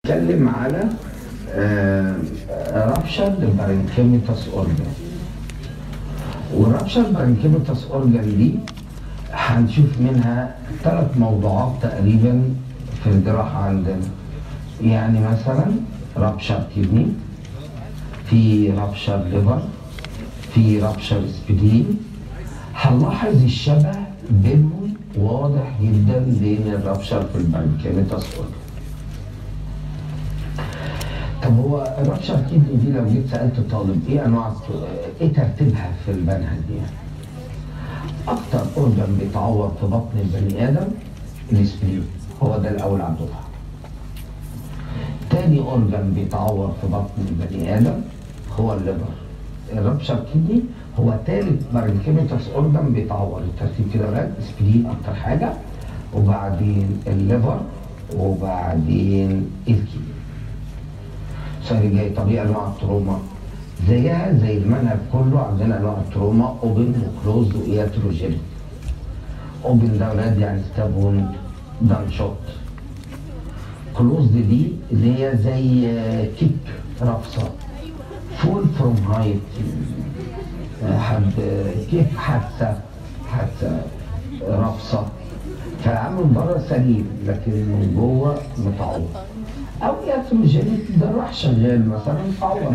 هنتكلم على رابشر بارنكيميتاس اورجان والرابشر بارنكيميتاس اورجان دي هنشوف منها ثلاث موضوعات تقريبا في الجراحة عندنا يعني مثلا رابشر كدني في رابشر ليفر في رابشر سبلين هنلاحظ الشبه بينهم واضح جدا بين الرابشر في البانكيميتاس اورجان طب هو الرابشر كدني دي لو جيت سالت طالب ايه انواع ايه ترتيبها في المنهج يعني؟ اكتر اورجان بيتعور في بطن البني ادم السبلين هو ده الاول على الدفعه. تاني اورجان بيتعور في بطن البني ادم هو الليفر. الرابشر كدني هو تالت بارنكيميتاس اورجان بيتعور الترتيب كده يا ولاد سبلين اكتر حاجه وبعدين الليفر وبعدين الكلى. السؤال الجاي طب ايه انواع التروما؟ زيها زي المنهج كله عندنا انواع التروما اوبن وكلوزد وياتروجينيك. اوبن ده ولاد يعني ستاب ووند دان شوت. كلوزد دي اللي هي زي كيب رفصه. فول فروم هايت حد كيب حادثه حادثه رفصه فالعامل من بره سليم لكن من جوه متعور. او ياتروجينيك ده راح شغال مثلا متعور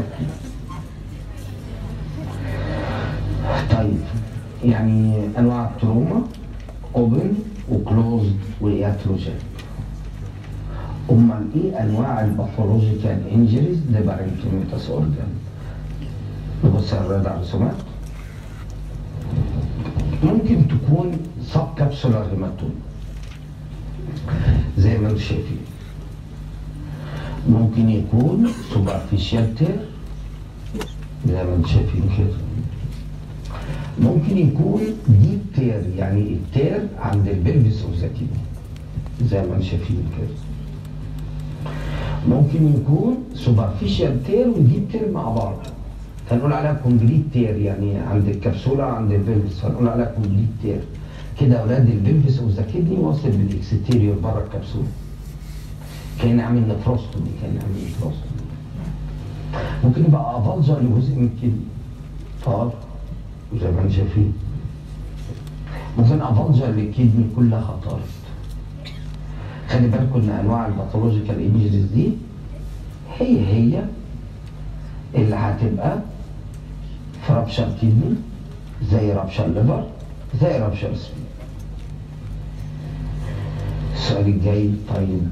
طيب يعني انواع التروما اوبن وكلوزد وياتروجين امال ايه انواع الباثولوجيكال انجريز لبارنكيميتاس اورجان نبص على الرسومات ممكن تكون سب كابسولار هيماتوم زي ما انتم شايفين ممكن يكون سوبرفيشال تير زي ما انتم شايفين كده ممكن يكون ديب تير يعني التير عند البلفس اوف ذا زي ما انتم شايفين كده ممكن يكون سوبرفيشال تير وديب تير مع بعض فنقول عليها كومبليت تير يعني عند الكبسوله عند البلفس فنقول عليها كومبليت تير كده اولاد البلفس اوف ذا كدني واصل بالاكستيريور بره الكبسوله كان عامل نفروستومي كان عامل نفروستومي ممكن يبقى افالجر لجزء من الكدني طار زي ما انتم شايفين ممكن افالجر للكدني كلها طارت خلي بالكم ان انواع الباثولوجيكال انجريز دي هي هي اللي هتبقى في رابشر كدني زي رابشر ليفر زي رابشر سبين السؤال الجاي طيب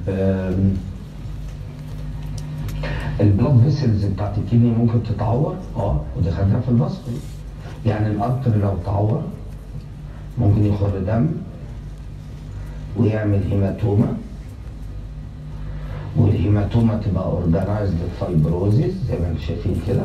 البلاد فيسلز بتاعت الكدني ممكن تتعور اه وده خدناها في الباسكول يعني القطر لو تعور ممكن يخر دم ويعمل هيماتوما والهيماتوما تبقى اورجانايزد فايبروزيس زي ما انتم شايفين كده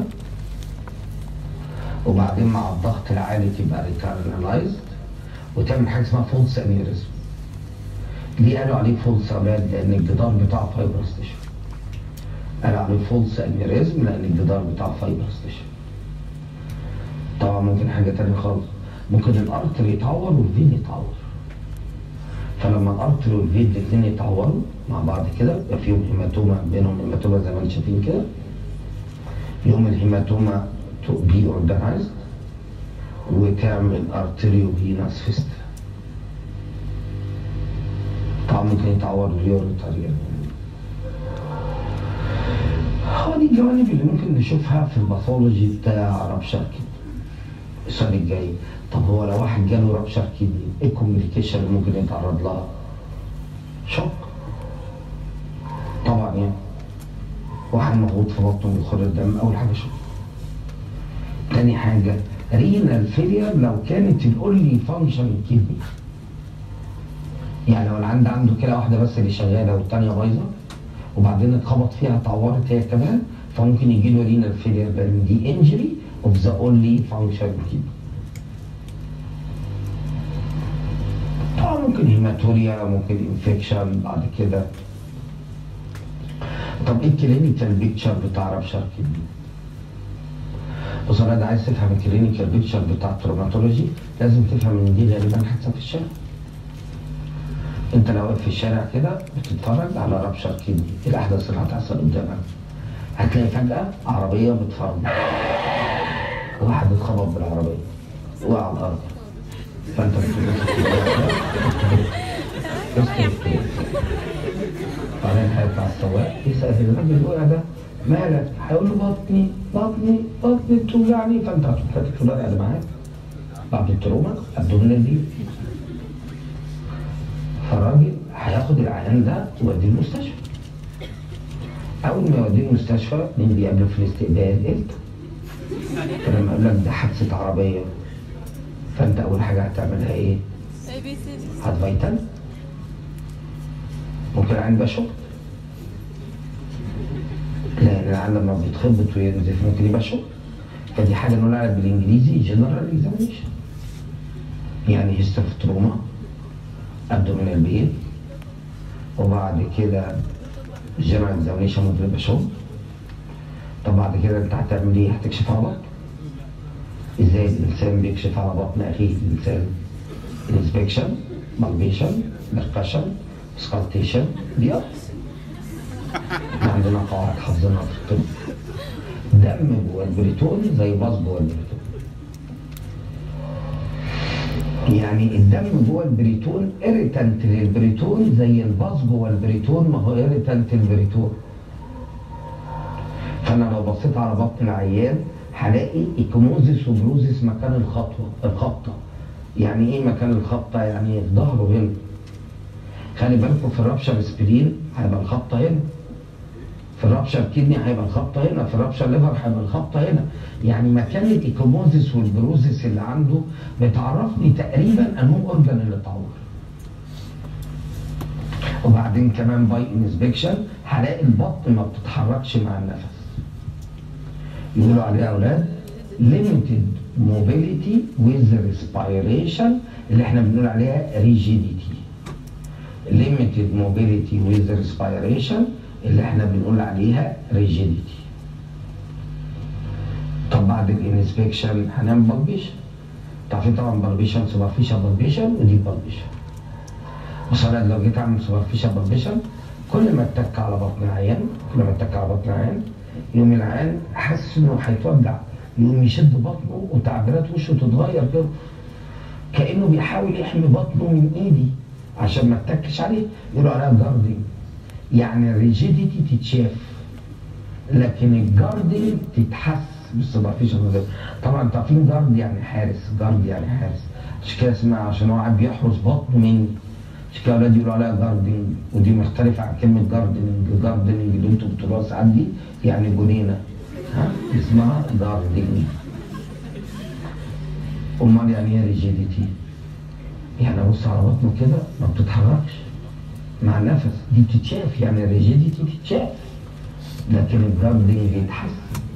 وبعدين مع الضغط العالي تبقى ريترنالايزد وتعمل حاجه اسمها فولس انيوريزم ليه قالوا عليه فولس اولاد لان الجدار بتاعه فايبرس تيشو قالوا عليه فولس انيوريزم لان الجدار بتاعه فايبرس تيشو طبعا ممكن حاجه تانية خالص ممكن الارتر يتعور والفين يتعور فلما الارتر والفين الاثنين يتعوروا مع بعض كده يبقى فيهم هيماتوما بينهم هيماتوما زي ما انتم شايفين كده يوم الهيماتوما بي اورجانايزد وتعمل ارتريو فيناس فيستلا طبعا ممكن يتعور اليوريتاريال هو دي الجوانب اللي ممكن نشوفها في الباثولوجي بتاع رابشر كدني السؤال الجاي طب هو لو واحد جاله رابشر كدني ايه الكوميونيكيشن اللي ممكن يتعرض لها؟ شوك طبعا يعني واحد مضغوط في بطنه بيخر الدم اول حاجه شوك تاني حاجه رينال فيلير لو كانت الاونلي فانكشن الكدني يعني لو العند عنده كلى واحده بس اللي شغاله والثانيه بايظه وبعدين اتخبط فيها اتعورت هي كمان فممكن يجي له رينال فيلير لان دي انجري اوف ذا اونلي فانكشن كدني طبعا ممكن هيماتوريا ممكن انفكشن بعد كده طب ايه الكلينيكال بيكتشر بتاع رابشر كدني؟ بص انا عايز تفهم الكلينيكال بيكتشر بتاع التروماتولوجي لازم تفهم ان دي غالبا حادثه في الشارع انت لو واقف في الشارع كده بتتفرج على ربشة كدني ايه الاحداث اللي هتحصل قدامك هتلاقي فجأة عربية بتفرمل واحد اتخبط بالعربية وقع على الأرض فأنت بتقول بعدين هيطلع السواق يسأل الراجل اللي وقع ده مالك؟ هيقول له بطني بطني بطني بتوجعني فأنت هتروح فاتح الورقة اللي معاك بعد التروما الدومينال دي فالراجل هياخد العيان ده ويوديه المستشفى اول ما يوديه المستشفى مين بيقابله في الاستقبال انت فلما يقول لك ده حادثه عربيه فانت اول حاجه هتعملها ايه؟ اي بي سي دي هتفيتل ممكن العيان يبقى شوك لان العيان لما بيتخبط وينزف ممكن يبقى شوك فدي حاجه نقول عليها بالانجليزي جنرال اكزامينشن يعني هيستوري تروما ابدومينال بين وبعد كده الجنرال اكزامينشن ممكن يبقى شغل طب بعد كده انت هتعمل ايه؟ هتكشف على بطن ازاي الانسان بيكشف على بطن اخيه الانسان انسبكشن بالبيشن بركشن سكالتيشن بيض عندنا قواعد حافظينها في الطب دم جوه البريتون زي باص جوه البريتون يعني الدم جوه البريتون اريتنت للبريتون زي الباص جوه البريتون ما هو اريتنت البريتون فانا لو بصيت على بطن العيان هلاقي ايكوموزيس وبروزيس مكان الخطوه الخبطه يعني ايه مكان الخبطه يعني في ظهره هنا خلي بالكم في الرابشر سبرين هيبقى الخبطه هنا في الرابشر كدني هيبقى الخبطه هنا في الرابشر ليفر هيبقى الخبطه هنا يعني مكان الايكوموزيس والبروزيس اللي عنده بتعرفني تقريبا انه اورجان اللي اتعور وبعدين كمان باي انسبكشن هلاقي البطن ما بتتحركش مع النفس يقولوا عليها يا اولاد limited mobility with respiration اللي احنا بنقول عليها rigidity limited mobility with respiration اللي احنا بنقول عليها rigidity طب بعد الانسبكشن هنعمل بالبيشن تعرفين طبعا بالبيشن سوبرفيشال بالبيشن ودي بالبيشن بص انا لو جيت اعمل سوبرفيشال بالبيشن كل ما اتك على بطن العيان كل ما اتك على بطن العيان يقوم العيان حاسس انه هيتوجع يقوم يشد بطنه وتعبيرات وشه تتغير كده كانه بيحاول يحمي بطنه من ايدي عشان ما اتكش عليه يقولوا عليها جاردنج يعني الريجيديتي تتشاف لكن الجاردنج تتحس بالسوبرفيشال طبعا انتوا عارفين جارد يعني حارس جارد يعني حارس عشان كده اسمها عشان هو قاعد بيحرس بطنه مني عشان كده اولاد يقولوا عليها جاردنج ودي مختلفه عن كلمه جاردنج الجاردنج اللي انتوا بتقولوها ساعات دي يعني جنينه ها اسمها جاردنج امال يعني ايه ريجيديتي؟ يعني ابص على بطنه كده ما بتتحركش مع النفس دي بتتشاف يعني الريجيديتي تتشاف لكن الجاردنج يتحس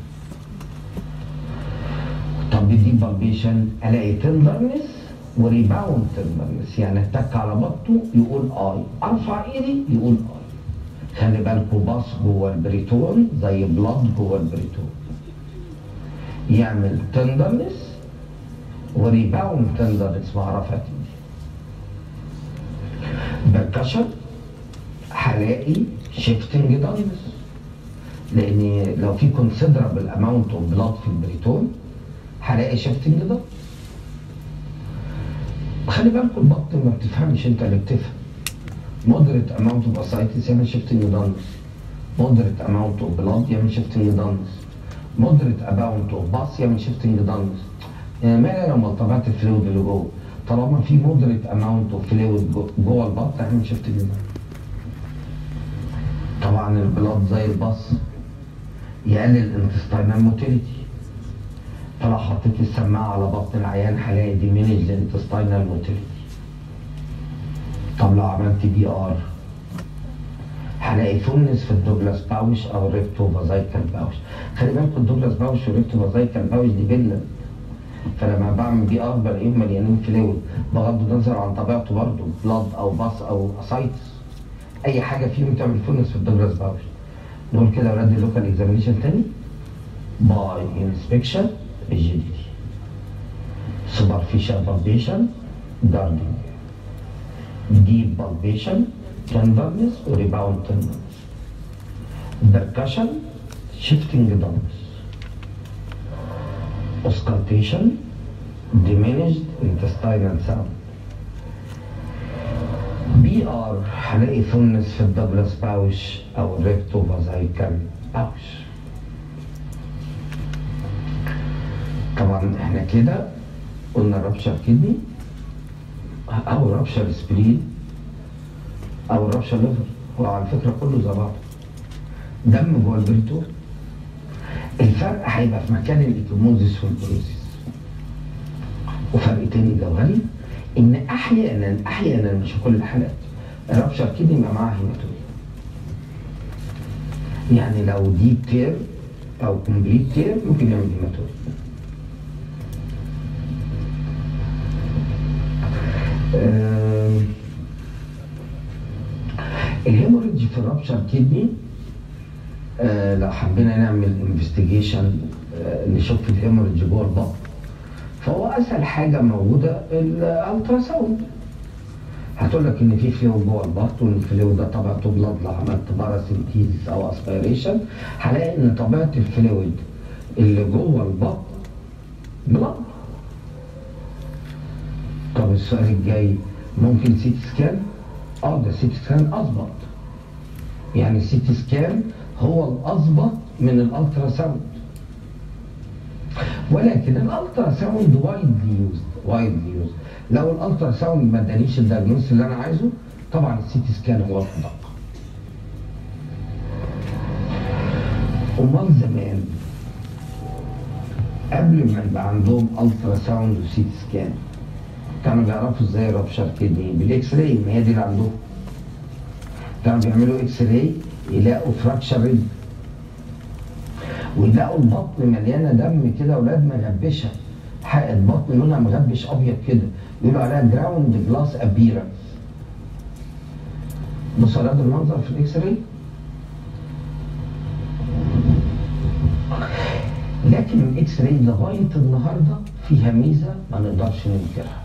طب دي بالبيشن الاقي تندرنس وريباوند تندرنس يعني اتك على بطنه يقول اي ارفع ايدي يقول اي خلي بالكوا باص جوه البريتون زي بلاد جوه البريتون يعمل تندرنس وريباوند تندرنس مع رفعة ايدي بركشن هلاقي شيفتنج دارنس لان لو في كونسيدرابل اماونت اوف بلاد في البريتون هلاقي شيفتنج ده خلي بالكم البطن ما بتفهمش انت اللي بتفهم مودريت اماونت اوف اسايتس يعمل شيفتنج دانس مودريت اماونت اوف بلاد يعمل شيفتنج دانس مودريت اماونت اوف باص يعمل شيفتنج دانس يعني ما لو ملطبات الفلويد اللي جوه طالما في مودريت اماونت اوف فلويد جوه البطن هيعمل شيفتنج دانس طبعا البلاد زي الباص يقلل الانتستينال موتيليتي فلو حطيت السماعة على بطن العيان هلاقي ديمينيج الانتستينال موتيليتي طب لو عملت بي ار هلاقي فولنس في الدوجلاس باوش او ريكتو فازايكال باوش خلي بالكم الدوجلاس باوش والريكتو فازايكال باوش دي بيلا فلما بعمل بي ار بلاقيهم مليانين فلويد بغض النظر عن طبيعته برضه بلاد او باص او اسايتس اي حاجه فيهم تعمل فولنس في الدوجلاس باوش نقول كده يا ولاد اللوكال اكزامينشن تاني باي انسبكشن rigidity superficial palpation guarding deep palpation tenderness وريباوند tenderness percussion shifting dullness auscultation diminished intestinal sound بي ار هلاقي ثلنس في الدبلس باوش او الريكتو فازايكال باوش طبعا احنا كده قلنا رابشر كدني او رابشر سبرين او رابشر ليفر هو على فكره كله زي بعض دم جوه البريتور الفرق هيبقى في مكان الايكوموزيس والبروزيس وفرق تاني جوهري ان احيانا احيانا مش في كل الحالات الرابشر كدني يبقى معاها هيماتوريا يعني لو دي تير او كومبليت تير ممكن يعمل هيماتوريا آم، الهيموريدج في الرابشر كدني آه، لو حبينا نعمل انفستيجيشن نشوف الهيموريدج جوه البطن فهو اسهل حاجه موجوده الالترا ساوند هتقول لك ان في فلويد جوه البطن والفلويد ده طبيعته بلاد لو عملت باراسينتيزيس او اسبيريشن هلاقي ان طبيعه الفلويد اللي جوه البطن بلاد طب السؤال الجاي ممكن سيتي سكان؟ اه ده سيتي سكان اظبط يعني السيتي سكان هو الاظبط من الالترا ساوند ولكن الالترا ساوند وايدلي يوزد وايدلي يوزد لو الالترا ساوند ما ادانيش الدايجنوز اللي انا عايزه طبعا السيتي سكان هو الادق امال زمان قبل ما يبقى عندهم الترا ساوند وسيتي سكان كانوا بيعرفوا ازاي رابشر كدني بالاكس راي ما هي دي اللي عندهم كانوا بيعملوا اكس راي يلاقوا فراكشر ريد ويلاقوا البطن مليانه دم كده اولاد مغبشه حق البطن لونها مغبش ابيض كده يقولوا عليها جراوند جلاس ابيرنس بص على هذا المنظر في الاكس راي لكن الاكس راي لغايه النهارده فيها ميزه ما نقدرش ننكرها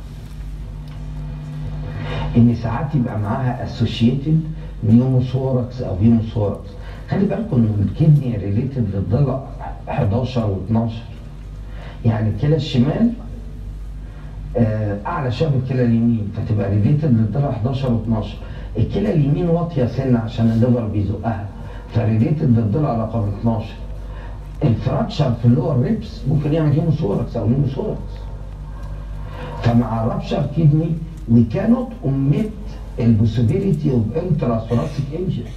ان ساعات يبقى معاها اسوشيتد نيوموثوركس او هيموثوركس خلي بالكم ان الكدني ريليتد للضلع 11 و12 يعني الكلى الشمال آه، اعلى شويه من الكلى اليمين فتبقى ريليتد للضلع 11 و12 الكلى اليمين واطيه سنه عشان الليفر بيزقها فريليتد للضلع رقم 12 الفراكشر في اللور ريبس ممكن يعمل هيموثوركس او نيموثوركس فمع رابشر كدني we cannot omit the possibility of intrathoracic injury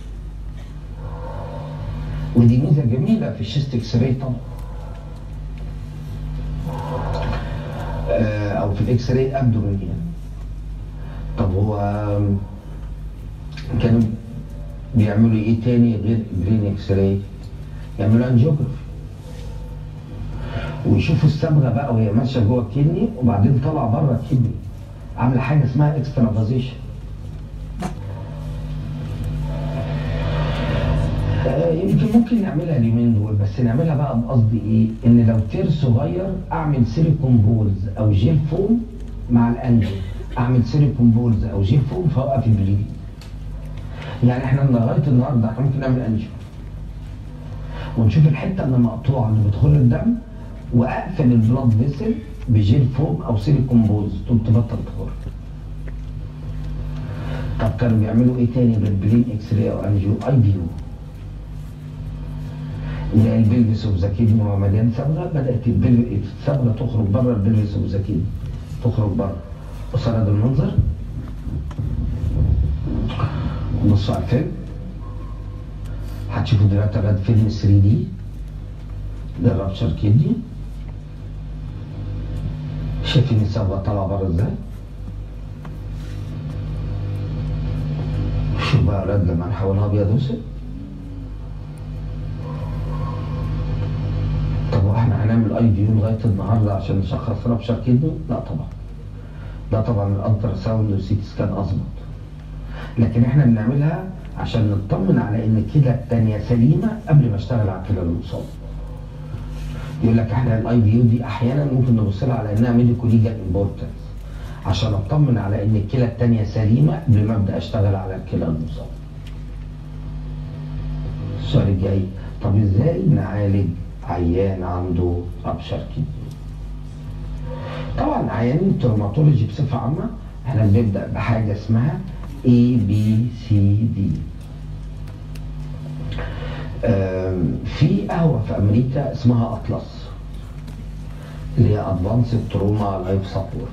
ودي ميزه جميله في الشيست اكس راي طبعا آه، او في الاكس راي ابدومين يعني طب هو آم، كانوا بيعملوا ايه تاني غير برين اكس راي يعملوا انجيوجرافي ويشوفوا الصبغه بقى وهي ماشيه جوه الكدني وبعدين طالعه بره الكدني عامله حاجه اسمها اكسترافازيشن آه، يمكن ممكن نعملها اليومين دول بس نعملها بقى بقصد ايه؟ ان لو تير صغير اعمل سيليكون بولز او جيل فوم مع الانجل اعمل سيليكون بولز او جيل فوم فوقف البليد يعني احنا لغايه النهارده احنا ممكن نعمل انجل ونشوف الحته اللي مقطوعه اللي بتخر الدم واقفل البلاد فيسل بجيل فوم او سيليكون بولز تقوم تبطل تخر طب كانوا بيعملوا ايه تاني بالبلين اكس راي او انجيو اي بي يو اللي هي البلفس اوف ذا كيدني وهو مليان صبغه بدات البل- الصبغه تخرج بره البلفس اوف ذا كيدني تخرج بره بص على هذا المنظر بصوا على الفيلم هتشوفوا دلوقتي غاد فيلم 3 دي للرابشر كيدني شايفين الصبغه طالعه بره ازاي؟ شوف بقى يا ولاد لما نحولها ابيض واسود طب واحنا هنعمل اي دي يو لغايه النهارده عشان نشخص رابشر كدني؟ لا طبعا. ده طبعا الالترا ساوند والسيتي سكان اظبط. لكن احنا بنعملها عشان نطمن على ان الكلى الثانيه سليمه قبل ما اشتغل على الكلى المصابه. يقول لك احنا الاي دي يو دي احيانا ممكن نبص لها على انها ميديكو ليجال امبورتنس عشان اطمن على ان الكلى التانية سليمة قبل ما ابدا اشتغل على الكلى المصابة السؤال الجاي طب ازاي نعالج عيان عنده ابشر كدني طبعا عيانين التروماتولوجي بصفة عامة احنا بنبدأ بحاجة اسمها A B C D آم، في قهوة في أمريكا اسمها أطلس اللي هي أدفانسد تروما لايف سبورت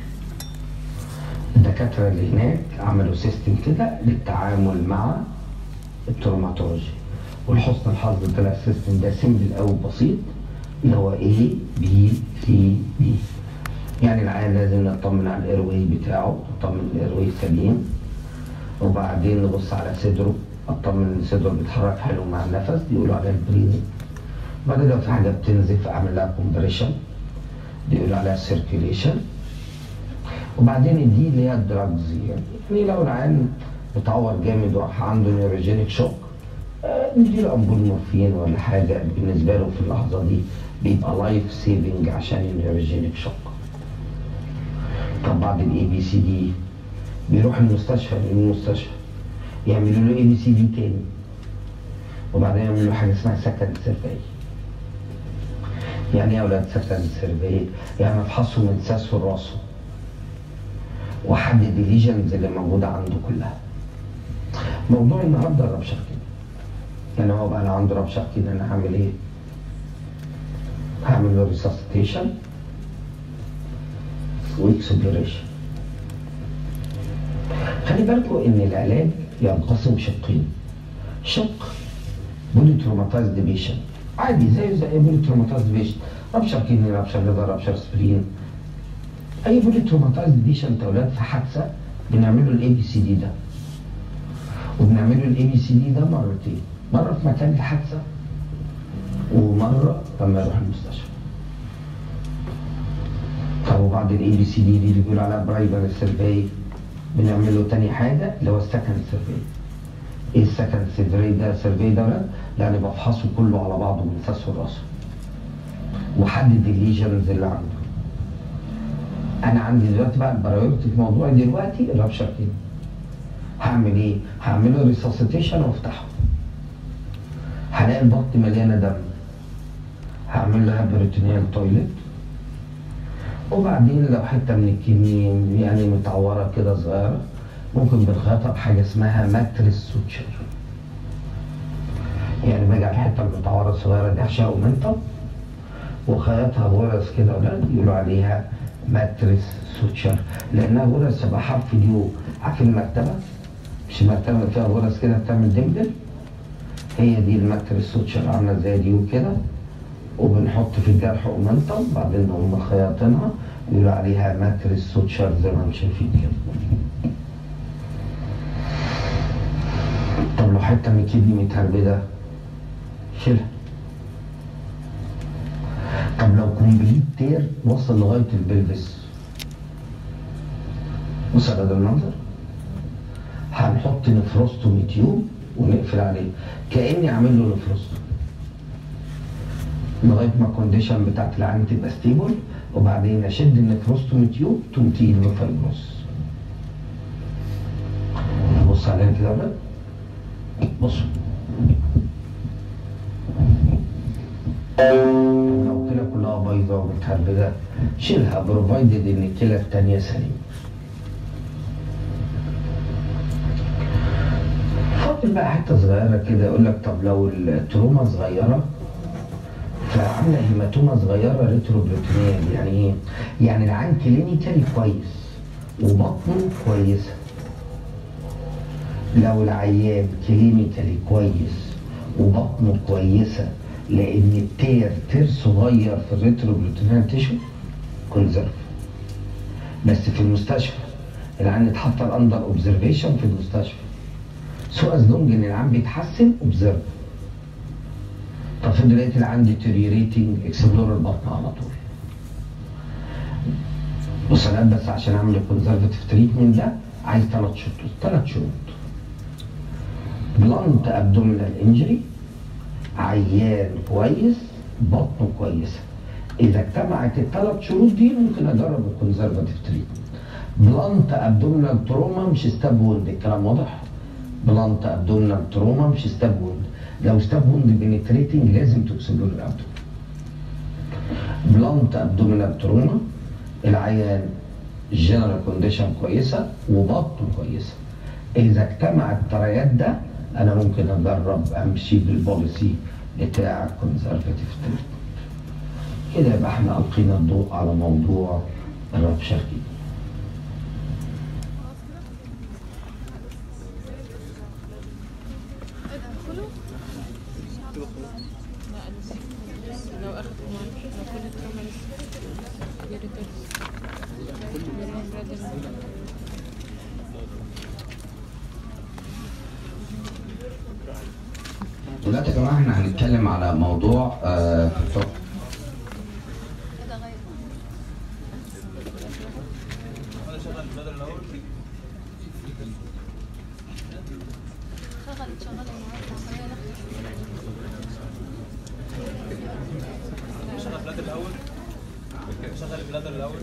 الدكاترة اللي هناك عملوا سيستم كده للتعامل مع التروماتولوجي ولحسن الحظ طلع السيستم ده سيمبل أوي بسيط اللي هو A B C D يعني العيان لازم نطمن على الايرواي بتاعه نطمن الايرواي سليم وبعدين نبص على صدره اطمن ان صدره بيتحرك حلو مع النفس بيقولوا عليها البريزنج بعدين لو في حاجه بتنزف اعمل لها كومبريشن بيقولوا عليها سيركيليشن وبعدين دي اللي هي الدراجز يعني لو العيان متعور جامد وراح عنده نيوروجينيك شوك آه، نديله امبول مورفين ولا حاجه بالنسبه له في اللحظه دي بيبقى لايف سيفنج عشان النيوروجينيك شوك طب بعد الاي بي سي دي بيروح المستشفى المستشفى يعملوا له اي بي سي دي تاني وبعدين يعملوا له حاجه اسمها سكند سيرفي يعني ايه يا اولاد سكند سيرفي يعني افحصه من ساسه لراسه واحدد الليجنز اللي موجوده عنده كلها موضوع النهارده الربشه كده يعني هو بقى لو عنده ربشه كده انا هعمل ايه؟ هعمل له ريساسيتيشن واكسبلوريشن خلي بالكم ان العلاج ينقسم شقين شق بولي تروماتايزد بيشن عادي زيه زي اي بولي تروماتايزد بيشن ربشر كدني ربشر ليفر ربشر سبرين اي بولي تروماتايزد بيشن اولاد في حادثه بنعمله الاي بي سي دي ده وبنعمله الاي بي سي دي ده مرتين مره في مكان الحادثه ومره لما يروح المستشفى طب وبعد الاي بي سي دي دي اللي بيقولوا عليها برايفر سيرفي بنعمل له تاني حاجه اللي هو السكند سيرفي ايه السكند سيرفي ده سيرفي ده ولا؟ يعني بفحصه كله على بعضه من فاسه لراسه وحدد الليجنز اللي عنده انا عندي دلوقتي بقى البرايورتي في موضوعي دلوقتي الرابشر كده هعمل ايه؟ هعمل له ريسوسيتيشن وافتحه هلاقي البطن مليانه دم هعمل لها بريتونيال تويلت وبعدين لو حته من الكمين يعني متعوره كده صغيره ممكن بنخيطها بحاجه اسمها ماتريس سوتشر يعني باجي على الحته المتعوره الصغيره دي احشيها اومنتم وخيطها غرز كده ولا يقولوا عليها ماتريس سوتشر لانها غرز شبه حرف اليو عارف المرتبه مش المرتبه اللي فيها غرز كده بتعمل دمدم هي دي الماتريس سوتشر عامله زي ديو كده وبنحط في الجرح اومنتم بعدين نقوم خياطينها يقولوا عليها ماتريس سوتشر زي ما انتم شايفين كده طب لو حته من كدني متهربده شيلها طب لو كومبليت تير وصل لغايه البلفس بص على ده المنظر هنحط نفروستومي تيوب ونقفل عليه كاني عامل له نفروستومي لغايه ما الكونديشن بتاعت العين تبقى ستيبل وبعدين اشد النفروستومي تيوب تقوم تقيل فايبروس بص عليها كده بقى بصوا لو الكلى كلها بايظه ومتهربده شيلها بروفايدد ان الكلى التانيه سليمه فاضل بقى حته صغيره كده يقول لك طب لو التروما صغيره فعامله هيماتوما صغيره ريتروبروتينيال يعني ايه؟ يعني العين كلينيكالي كويس وبطنه كويسه لو العيان كلينيكالي كويس وبطنه كويسه لان التير تير صغير في الريتروبروتينيال تيشو كونزرف بس في المستشفى العين اتحط اندر اوبزرفيشن في المستشفى سو از لونج ان العين بيتحسن اوبزرف طب في لقيت العين ديتيريوريتنج اكسبلور البطن على طول بص انا بس عشان اعمل الكونزرفتيف تريتمنت ده عايز ثلاث شروط ثلاث شروط بلانت ابدومينال انجري عيان كويس بطنه كويسه اذا اجتمعت الثلاث شروط دي ممكن اجرب الكونزرفتيف تريتمنت بلانت ابدومينال تروما مش ستاب ووند الكلام واضح بلانت ابدومينال تروما مش ستاب ووند لو ستاب ووند بنتريتنج لازم تكسب له الابدومين بلانت ابدومينال تروما العيان جنرال كونديشن كويسه وبطنه كويسه اذا اجتمع التريات ده انا ممكن اجرب امشي بالبوليسي بتاع كونزرفاتيف تريتمنت كده يبقى احنا القينا الضوء على موضوع الربشة دي لو اخد معاك لو كل التروما لسه دلوقتي يا جماعه احنا هنتكلم على موضوع آه في الفقه شغلت شغلت شغل البلاد الاول شغل البلاد الاول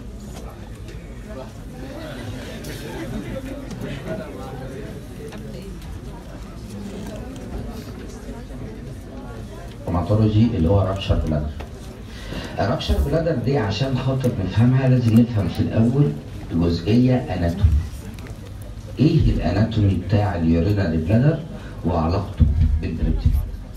روماتولوجي اللي هو رابشر بلادر الرابشر بلادر دي عشان خاطر نفهمها لازم نفهم في الاول جزئيه اناتومي ايه الاناتومي بتاع اليورينري بلادر وعلاقته بالبريتين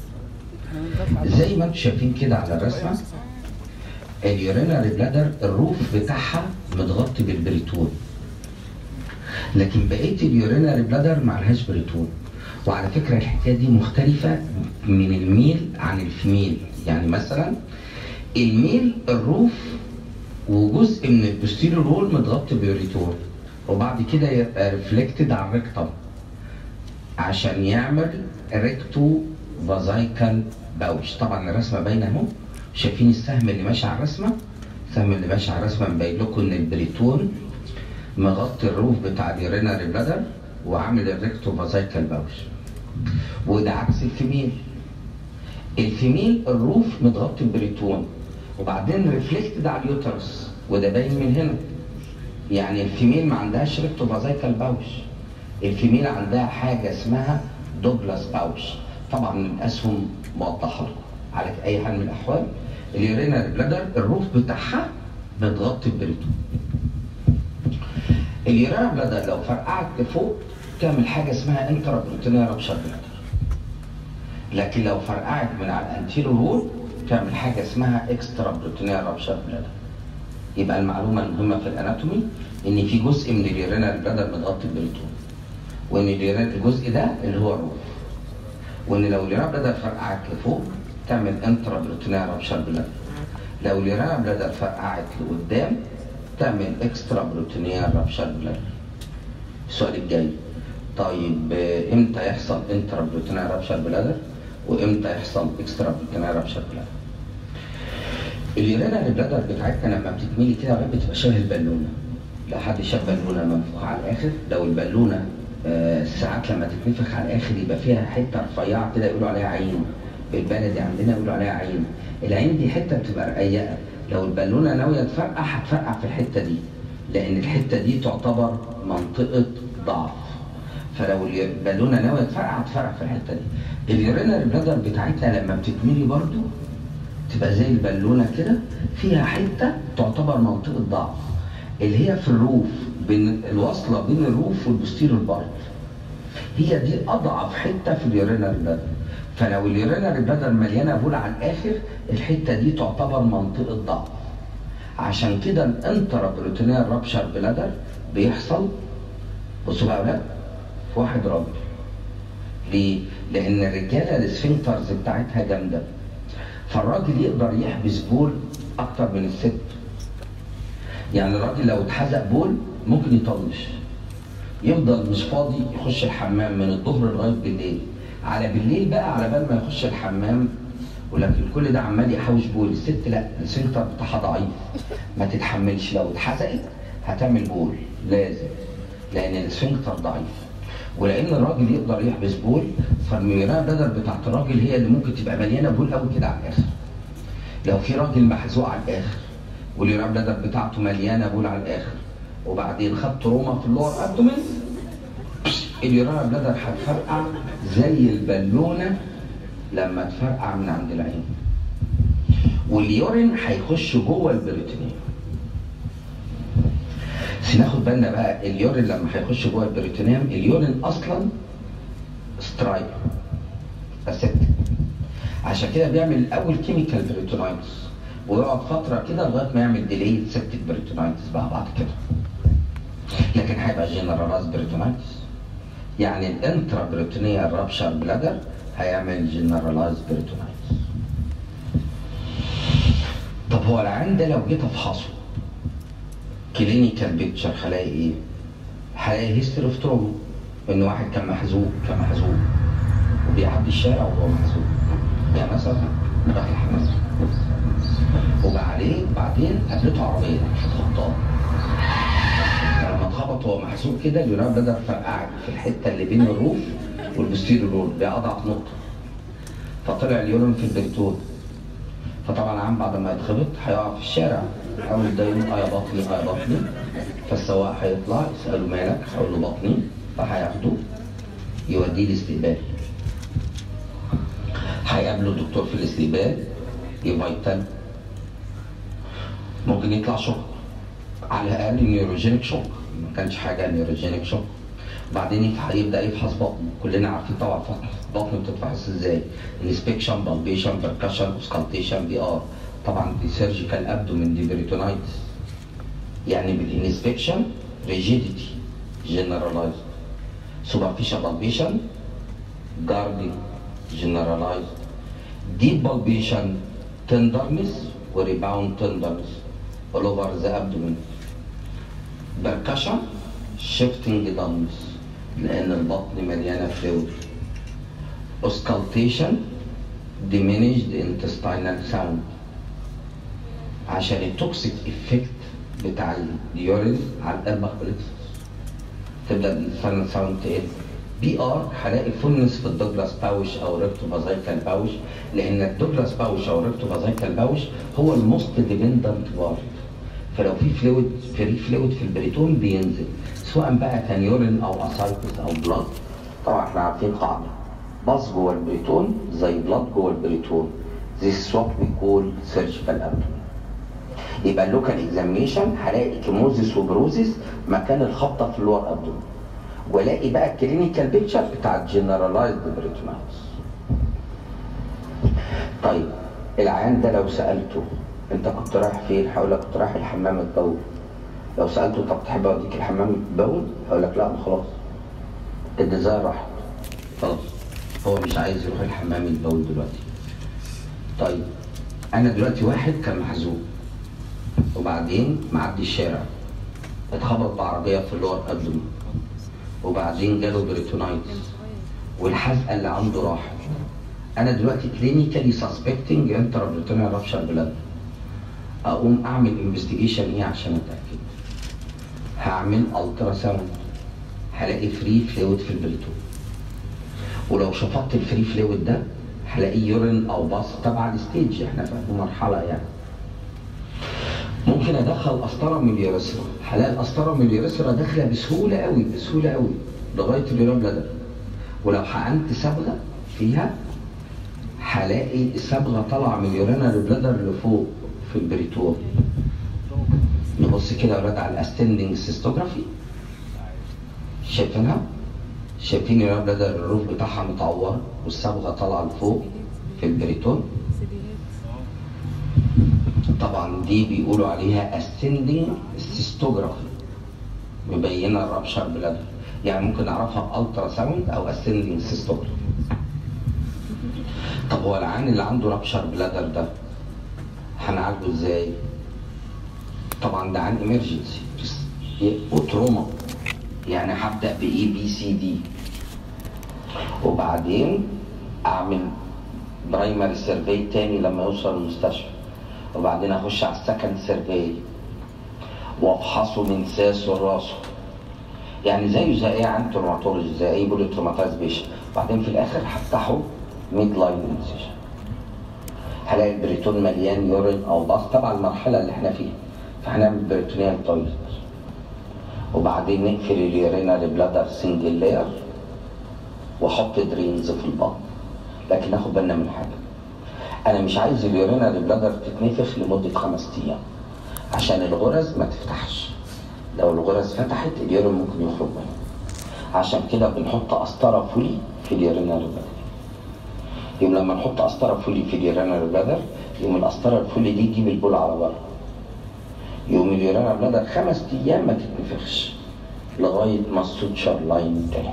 زي ما انتم شايفين كده على الرسمه اليورينري بلادر الروف بتاعها متغطي بالبريتون لكن بقيه اليورينري بلادر معلهاش بريتون وعلى فكره الحكايه دي مختلفه من الميل عن الفيميل يعني مثلا الميل الروف وجزء من البوستيريور رول متغطي بريتون وبعد كده يبقى ريفلكتد على الريكتم عشان يعمل ريكتو فازايكال باوش طبعا الرسمه باينه اهو شايفين السهم اللي ماشي على الرسمه السهم اللي ماشي على الرسمه مبين لكم ان البريتون مغطي الروف بتاع اليورينري بلادر وعامل الريكتو فازايكال باوش وده عكس الفيميل الفيميل الروف متغطي بريتون وبعدين ريفلكتد على اليوترس وده باين من هنا يعني الفيميل ما عندهاش ريكتو فازايكال باوش الفيميل عندها حاجه اسمها دوجلاس باوش طبعا الاسهم موضحه لكم على اي حال من الاحوال اليورينال بلادر الروف بتاعها متغطي بريتون اليورينال بلادر لو فرقعت لفوق تعمل حاجه اسمها انترا بروتينيا رابشر بلادر لكن لو فرقعت من على الانتيرو رول تعمل حاجه اسمها اكسترا بروتينيا رابشر بلادر يبقى المعلومه المهمه في الاناتومي ان في جزء من اليورينال بلادر متغطي بريتون وان اليورين الجزء ده اللي هو الروف وان لو اليورينال بلادر فرقعت لفوق تعمل انترا بروتينيا رابشر بلادر لو اليورينال بلادر فرقعت لقدام تعمل اكسترا بروتينيا رابشر بلادر السؤال الجاي طيب آه، امتى يحصل انترا بروتينيا رابشر بلادر وامتى يحصل اكسترا بروتينيا رابشر بلادر اليورينال بلادر بتاعتنا لما بتتملي كده وهي بتبقى شبه البالونه لو حد شاف بالونه منفوخه على الاخر لو البالونه آه، ساعات لما تتنفخ على الاخر يبقى فيها حته رفيعه كده يقولوا عليها عين بالبلدي عندنا يقولوا عليها عين العين دي حته بتبقى رقيقه لو البالونه ناويه تفرقع هتفرقع في الحته دي لان الحته دي تعتبر منطقه ضعف فلو البالونه ناويه تفرقع هتفرقع في الحته دي اليورينال بلادر بتاعتها لما بتتملي برضو تبقى زي البالونه كده فيها حته تعتبر منطقه ضعف اللي هي في الروف بين الواصله بين الروف والبوستيريور بارت هي دي اضعف حته في اليورينال بلادر فلو اليورينال بلادر مليانه بول على الاخر الحته دي تعتبر منطقه ضعف عشان كده الانترا بروتينيال رابشر بلادر بيحصل بصوا بقى يا اولاد في واحد راجل ليه؟ لان الرجاله السفنكترز بتاعتها جامده فالراجل يقدر يحبس بول اكتر من الست يعني الراجل لو اتحزق بول ممكن يطنش يفضل مش فاضي يخش الحمام من الظهر لغايه بالليل على بالليل بقى على بال ما يخش الحمام ولكن كل ده عمال يحوش بول الست لا السنتر بتاعها ضعيف ما تتحملش لو اتحزقت هتعمل بول لازم لان السفنكتر ضعيف ولان الراجل يقدر يحبس بول فالميراه بدل بتاعت الراجل هي اللي ممكن تبقى مليانه بول قوي كده على الاخر لو في راجل محزوق على الاخر واليورام بلادر بتاعته مليانه بول على الاخر وبعدين خد تروما في اللور ابدومين اليورينا بلادر هتفرقع زي البالونه لما تفرقع من عند العين واليورين هيخش جوه البريتونيوم بس ناخد بالنا بقى اليورين لما هيخش جوه البريتونيوم اليورين اصلا سترايب اسيتك عشان كده بيعمل الاول كيميكال بريتونايتس ويقعد فتره كده لغايه ما يعمل ديلي سيبتيك بريتونايتس بقى بعد كده لكن هيبقى جنرالايز بريتونايتس يعني الانترا بريتونيال رابشر بلادر هيعمل جنرالايز بريتونايتس طب هو العين ده لو جيت افحصه كلينيكال بيكتشر هلاقي ايه؟ هلاقي هيستوري اوف تروما ان واحد كان محزوق كان محزوق وبيعدي الشارع وهو محزوق يعني مثلا راح الحمام وبعدين بعدين قابلته عربيه خبطاه فلما اتخبط وهو محزوق كده اليوران بدأ فرقعت في الحته اللي بين الروف والبوستيريور رول ده اضعف نقطه فطلع اليورين في البريتون فطبعا عم بعد ما يتخبط هيقع في الشارع يحاول ده يقول اه يا بطني اه يا بطني فالسواق هيطلع يساله مالك هيقول له بطني فهياخده يوديه الاستقبال هيقابله الدكتور في الاستقبال يفيتل ممكن يطلع شوك على الاقل نيوروجينيك شوك ما كانش حاجه نيوروجينيك شوك وبعدين يفتح يبدا يفحص بطنه كلنا عارفين طبعا فحص بطنه بتتفحص ازاي انسبكشن بالبيشن بركشن اوسكالتيشن بي ار طبعا دي سيرجيكال ابدومين دي بريتونايتس يعني بالانسبكشن ريجيديتي جنرالايزد سوبرفيشال بالبيشن جاردي جنرالايزد ديب بالبيشن تندرنس وريباوند تندرنس all over the abdomen percussion shifting dullness لان البطن مليانه فلويد auscultation diminished intestinal sound عشان التوكسيك افكت بتاع اليورين على الاربع بلكسس تبدا الانتستينال ساوند تقل بي ار هلاقي فولنس في الدوجلاس باوش او ريكتو فازايكال باوش لان الدوجلاس باوش او ريكتو فازايكال باوش هو الموست ديبندنت بارت فلو في فلويد فري فلويد في البريتون بينزل سواء بقى كان يورين او اسايتس او بلاد طبعا احنا عارفين قاعده باص جوه البريتون زي بلاد جوه البريتون This is what we call surgical abdomen يبقى اللوكال اكزامينشن هلاقي كيموزيس وبروزيس مكان الخبطه في اللور ابدومين والاقي بقى الكلينيكال بيكتشر بتاع الجنرالايزد بريتونايتس طيب العيان ده لو سالته انت كنت رايح فين؟ هقول لك كنت رايح الحمام البول لو سالته طب تحب اوديك الحمام البول؟ هقول لك لا خلاص الديزاين راحت خلاص هو مش عايز يروح الحمام البول دلوقتي طيب انا دلوقتي واحد كان محزوق وبعدين معدي الشارع اتخبط بعربيه في اللور ابدومين وبعدين جاله بريتونايتس والحزقه اللي عنده راحت انا دلوقتي كلينيكالي سسبكتنج انترا بريتونيال رابشر بلاد اقوم اعمل انفستيجيشن ايه عشان اتاكد هعمل الترا ساوند هلاقي فري فلويد في البريتون ولو شفطت الفري فلويد ده هلاقي يورين او باص تبع الستيج احنا في مرحله يعني ممكن ادخل قسطره من اليوريثرا هلاقي القسطره من اليوريثرا داخله بسهوله قوي بسهوله قوي لغايه اليورين بلادر ولو حقنت صبغه فيها هلاقي الصبغه طالعه من اليورينال بلادر لفوق في البريتون نبص كده يا ولاد على الاستندنج سيستوجرافي شايفينها شايفين اليورينال بلادر الروف بتاعها متعور والصبغه طالعه لفوق في البريتون طبعا دي بيقولوا عليها ascending cystography مبينه الرابشر بلادر يعني ممكن اعرفها بالترا ساوند او ascending cystography طب هو العيان اللي عنده رابشر بلادر ده هنعالجه ازاي؟ طبعا ده عن ايمرجنسي وتروما يعني هبدا باي بي سي دي وبعدين اعمل برايمري سيرفي تاني لما يوصل المستشفى وبعدين اخش على السكند سيرفي وافحصه من ساسه لراسه يعني زيه زي اي عن تروماتولوجي زي اي بولي تروماتايز بيشن وبعدين في الاخر هفتحه ميد لاين انسيشن هلاقي البريتون مليان يورين او باص تبع المرحله اللي احنا فيها فهنعمل بريتونيال تويلت وبعدين نقفل اليورينال بلادر سنجل لاير واحط درينز في البطن لكن ناخد بالنا من حاجه انا مش عايز اليورينال بلادر تتنفخ لمده خمس ايام عشان الغرز ما تفتحش لو الغرز فتحت اليورين ممكن يخرج منها عشان كده بنحط قسطره فولي في اليورينال بلادر يوم لما نحط قسطره فولي في اليورينال بلادر يوم القسطره الفولي دي تجيب البول على بره يوم اليورينال بلادر خمس ايام ما تتنفخش لغايه ما السوتشر لاين ينتهي